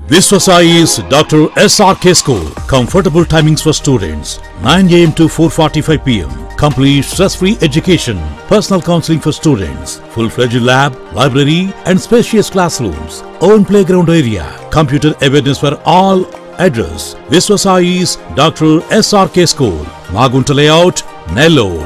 Viswasai is Dr. SRK School. Comfortable timings for students 9 am to 4:45 pm. Complete stress-free education. Personal counseling for students. Full-fledged lab, library, and spacious classrooms. Own playground area. Computer awareness for all. Address Viswasai is Dr. SRK School. Magunta Layout, Nellore.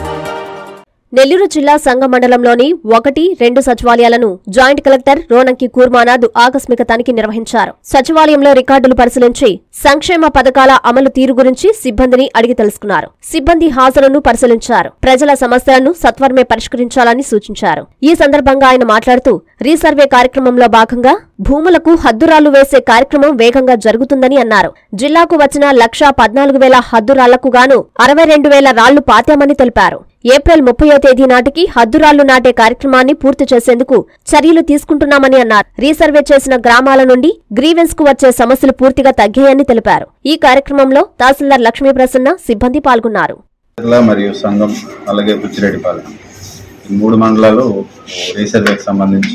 Nellore జిల్లా సంఘ మండలంలోని ఒకటి రెండు సచివాలయాలను joint collector Ronanki Kurmanath ఆకస్మిక తనిఖీ నిర్వహించారు సచివాలయంలో రికార్డులు పరిశీలించి సంక్షేమ పథకాల అమలు తీరు గురించి సిబ్బందిని అడిగి తెలుసుకున్నారు సిబ్బంది హాజరును పరిశీలించారు ప్రజల సమస్యలను సత్వరమే పరిష్కరించాలని సూచించారు ఈ సందర్భంగా ఆయన మాట్లాడుతూ రీసర్వే కార్యక్రమంలో భాగంగా భూములకు హద్దురాళ్లు వేసే కార్యక్రమం వేగంగా జరుగుతుందని అన్నారు జిల్లాకు వచ్చిన లక్షా పద్నాలుగు వేల హద్దురాళ్లకు గాను అరవై రెండు వేల రాళ్లు పాతామని తెలిపారు ఏప్రిల్ ముప్పయో తేదీ నాటికి హద్దురాళ్లు నాటే కార్యక్రమాన్ని పూర్తి చేసేందుకు చర్యలు తీసుకుంటున్నామని అన్నారు రీసర్వే చేసిన గ్రామాల నుండి గ్రీవెన్స్ కు వచ్చే సమస్యలు పూర్తిగా తగ్గాయని తెలిపారు ఈ కార్యక్రమంలో తహసీల్దార్ లక్ష్మీ ప్రసన్న సిబ్బంది పాల్గొన్నారు జిల్లా మరియు సంఘం అలాగే బుచ్చిరెడ్డిపాలెం ఈ మూడు మండలాలు రీసర్వేకి సంబంధించి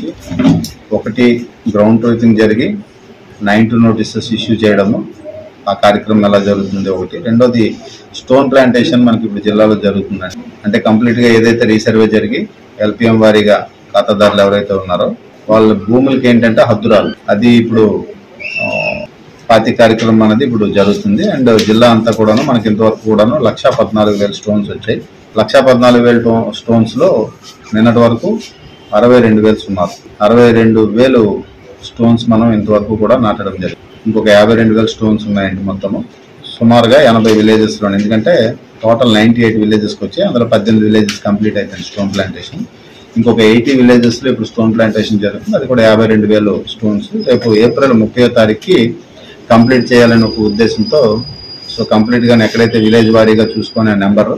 ఒకటి గ్రౌండ్ ట్రూతింగ్ జరిగి నైన్ టు నోటీసెస్ ఇష్యూ చేయడము ఆ కార్యక్రమం ఎలా జరుగుతుంది ఒకటి రెండోది స్టోన్ ప్లాంటేషన్ మనకి ఇప్పుడు జిల్లాలో జరుగుతుందండి అంటే కంప్లీట్గా ఏదైతే రీసర్వే జరిగి ఎల్పిఎం వారీగా ఖాతాదారులు ఎవరైతే ఉన్నారో వాళ్ళ భూములకి ఏంటంటే హద్దురాలు అది ఇప్పుడు ఆ, పాతి కార్యక్రమం అనేది ఇప్పుడు జరుగుతుంది అండ్ జిల్లా అంతా కూడాను మనకి ఇంతవరకు కూడాను లక్షా పద్నాలుగు వేల స్టోన్స్ వచ్చాయి లక్షా పద్నాలుగు వేల టో- స్టోన్స్ లో నిన్నటి వరకు అరవై రెండు వేలు సుమారు అరవై రెండు వేలు స్టోన్స్ మనం ఇంతవరకు కూడా నాటడం జరిగింది ఇంకొక యాభై రెండు వేల స్టోన్స్ ఉన్నాయండి మొత్తము సుమారుగా ఎనభై విలేజెస్ లో ఎందుకంటే టోటల్ నైన్టీ ఎయిట్ విలేజెస్కి వచ్చి అందులో పద్దెనిమిది విలేజెస్ కంప్లీట్ అయిపోయింది స్టోన్ ప్లాంటేషన్ ఇంకొక ఎయిటీ విలేజెస్ లో ఇప్పుడు స్టోన్ ప్లాంటేషన్ జరుగుతుంది అది కూడా యాభై రెండు వేలు స్టోన్స్ రేపు ఏప్రిల్ ముప్పై తారీఖుకి కంప్లీట్ చేయాలని ఒక ఉద్దేశంతో సో కంప్లీట్ గా ఎక్కడైతే విలేజ్ వారీగా చూసుకునే నెంబర్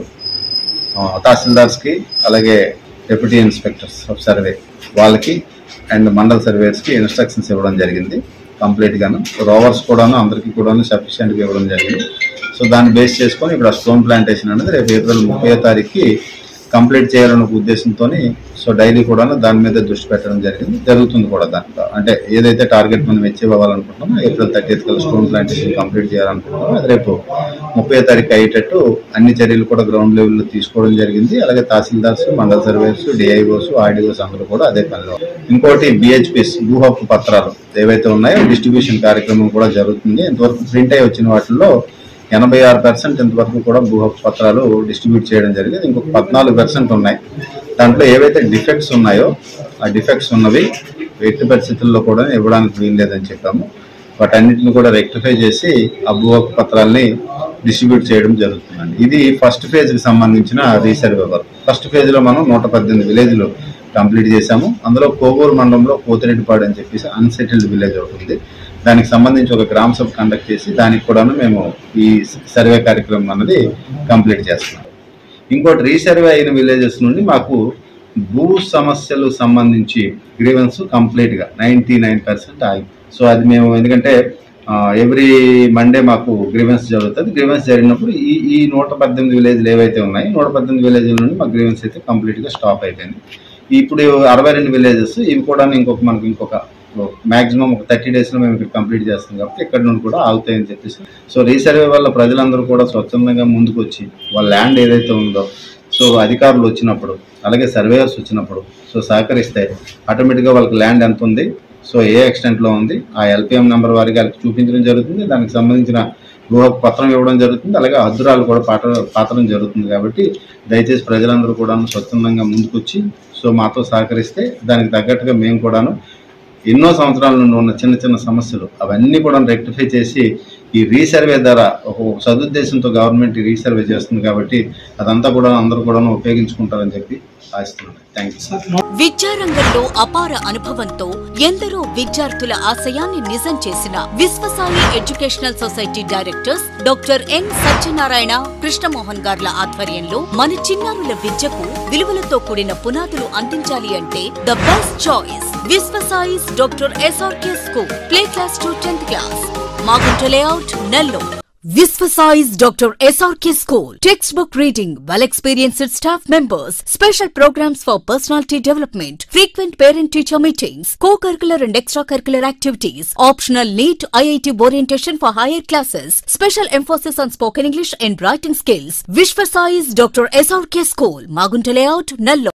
తహసీల్దార్స్ కి అలాగే డెప్యూటీ ఇన్స్పెక్టర్స్ ఆఫ్ సర్వే వాళ్ళకి అండ్ మండల్ సర్వేయర్స్ కి ఇన్స్ట్రక్షన్స్ ఇవ్వడం జరిగింది కంప్లీట్ గాను రోవర్స్ కూడాను అందరికీ కూడాను సఫిషియెంట్ గా ఇవ్వడం జరిగింది సో దాన్ని బేస్ చేసుకొని ఇప్పుడు ఆ స్టోన్ ప్లాంటేషన్ అనేది రేపు ఏప్రిల్ ముప్పై తారీఖుకి కంప్లీట్ చేయాలనే ఒక ఉద్దేశంతో సో డైలీ కూడా దాని మీద దృష్టి పెట్టడం జరిగింది జరుగుతుంది కూడా దాంట్లో అంటే ఏదైతే టార్గెట్ మనం అచీవ్ అవ్వాలనుకుంటున్నామో ఏప్రిల్ థర్టీ కల్లా స్టోన్ ప్లాంటేషన్ కంప్లీట్ చేయాలనుకుంటున్నామో అది రేపు ముప్పై తారీఖు అయ్యేటట్టు అన్ని చర్యలు కూడా గ్రౌండ్ లెవెల్లో తీసుకోవడం జరిగింది అలాగే తహసీల్దార్స్ మండల సర్వేస్ డిఐఓస్ ఆర్డీఓస్ అందరూ కూడా అదే పనిలో ఇంకోటి బిహెచ్పిస్ భూ హక్కు పత్రాలు ఏవైతే ఉన్నాయో డిస్ట్రిబ్యూషన్ కార్యక్రమం కూడా జరుగుతుంది ఇంతవరకు ప్రింట్ అయి వచ్చిన వాటిల్లో ఎనభై ఆరు పర్సెంట్ ఇంతవరకు కూడా భూ హక్కు పత్రాలు డిస్ట్రిబ్యూట్ చేయడం జరిగింది ఇంకొక పద్నాలుగు పర్సెంట్ ఉన్నాయి దాంట్లో ఏవైతే డిఫెక్ట్స్ ఉన్నాయో ఆ డిఫెక్ట్స్ ఉన్నవి ఎట్టి పరిస్థితుల్లో కూడా ఇవ్వడానికి వీల్లేదని చెప్పాము వాటన్నిటిని కూడా రెక్టిఫై చేసి ఆ భూ హక్కు పత్రాల్ని డిస్ట్రిబ్యూట్ చేయడం జరుగుతుందండి ఇది ఫస్ట్ ఫేజ్ కి సంబంధించిన రీసర్వే వర్క్ ఫస్ట్ ఫేజ్ లో మనం నూట పద్దెనిమిది విలేజ్లు కంప్లీట్ చేశాము అందులో కోవూరు మండలంలో పోతిరెడ్డిపాడు అని చెప్పేసి అన్సెటిల్డ్ విలేజ్ ఒకటి ఉంది దానికి సంబంధించి ఒక గ్రామ సభ కండక్ట్ చేసి దానికి కూడాను మేము ఈ సర్వే కార్యక్రమం అన్నది కంప్లీట్ చేస్తున్నాం ఇంకోటి రీసర్వే అయిన విలేజెస్ నుండి మాకు భూ సమస్యలు సంబంధించి గ్రీవెన్స్ కంప్లీట్ గా నైన్టీ నైన్ పర్సెంట్ ఆగి సో అది మేము ఎందుకంటే ఎవ్రీ మండే మాకు గ్రీవెన్స్ జరుగుతుంది గ్రీవెన్స్ జరిగినప్పుడు ఈ ఈ నూట పద్దెనిమిది విలేజ్లు ఏవైతే ఉన్నాయి నూట పద్దెనిమిది విలేజ్ల నుండి మా గ్రీవెన్స్ అయితే కంప్లీట్ గా స్టాప్ అయిపోయింది ఇప్పుడు అరవై రెండు విలేజెస్ ఇవి కూడా ఇంకొక మనకి ఇంకొక మాక్సిమం ఒక థర్టీ డేస్ లో మేము ఇక్కడ కంప్లీట్ చేస్తాం కాబట్టి ఇక్కడ నుండి కూడా ఆగుతాయని చెప్పేసి సో రీసర్వే వల్ల ప్రజలందరూ కూడా స్వచ్ఛందంగా ముందుకు వచ్చి వాళ్ళ ల్యాండ్ ఏదైతే ఉందో సో అధికారులు వచ్చినప్పుడు అలాగే సర్వేయర్స్ వచ్చినప్పుడు సో సహకరిస్తే ఆటోమేటిక్గా వాళ్ళకి ల్యాండ్ ఎంత ఉంది సో ఏ ఎక్స్టెంట్ లో ఉంది ఆ ఎల్పిఎం నెంబర్ వారికి వాళ్ళకి చూపించడం జరుగుతుంది దానికి సంబంధించిన గృహ పత్రం ఇవ్వడం జరుగుతుంది అలాగే హద్దురాలు కూడా పాట పాతడం జరుగుతుంది కాబట్టి దయచేసి ప్రజలందరూ కూడా స్వచ్ఛందంగా ముందుకొచ్చి సో మాతో సహకరిస్తే దానికి తగ్గట్టుగా మేము కూడాను ఎన్నో సంవత్సరాల నుండి ఉన్న చిన్న చిన్న సమస్యలు అవన్నీ కూడా రెక్టిఫై చేసి ఈ రీసర్వే ద్వారా ఒక ఒక సదుద్దేశంతో గవర్నమెంట్ ఈ రీసర్వే చేస్తుంది కాబట్టి అదంతా కూడా అందరూ కూడా ఉపయోగించుకుంటారని చెప్పి ఆశిస్తున్నాను థ్యాంక్ యూ విద్యారంగంలో అపార అనుభవంతో ఎందరో విద్యార్థుల ఆశయాన్ని నిజం చేసిన Vishwasai educational society directors doctor N Satyanarayana Krishnamohan గార్ల ఆధ్వర్యంలో మన చిన్నారుల విద్యకు విలువలతో కూడిన పునాదులు అందించాలి అంటే the best choice Vishwasai's doctor SRK school play class to tenth class Magunta layout Nellore Visvasize Dr. SRK School. Textbook reading, well experienced staff members, special programs for personality development, frequent parent teacher meetings, co curricular and extracurricular activities, optional NEET IIT orientation for higher classes, special emphasis on spoken English and writing skills. Visvasize Dr. SRK School, Magunta Layout, Nallo.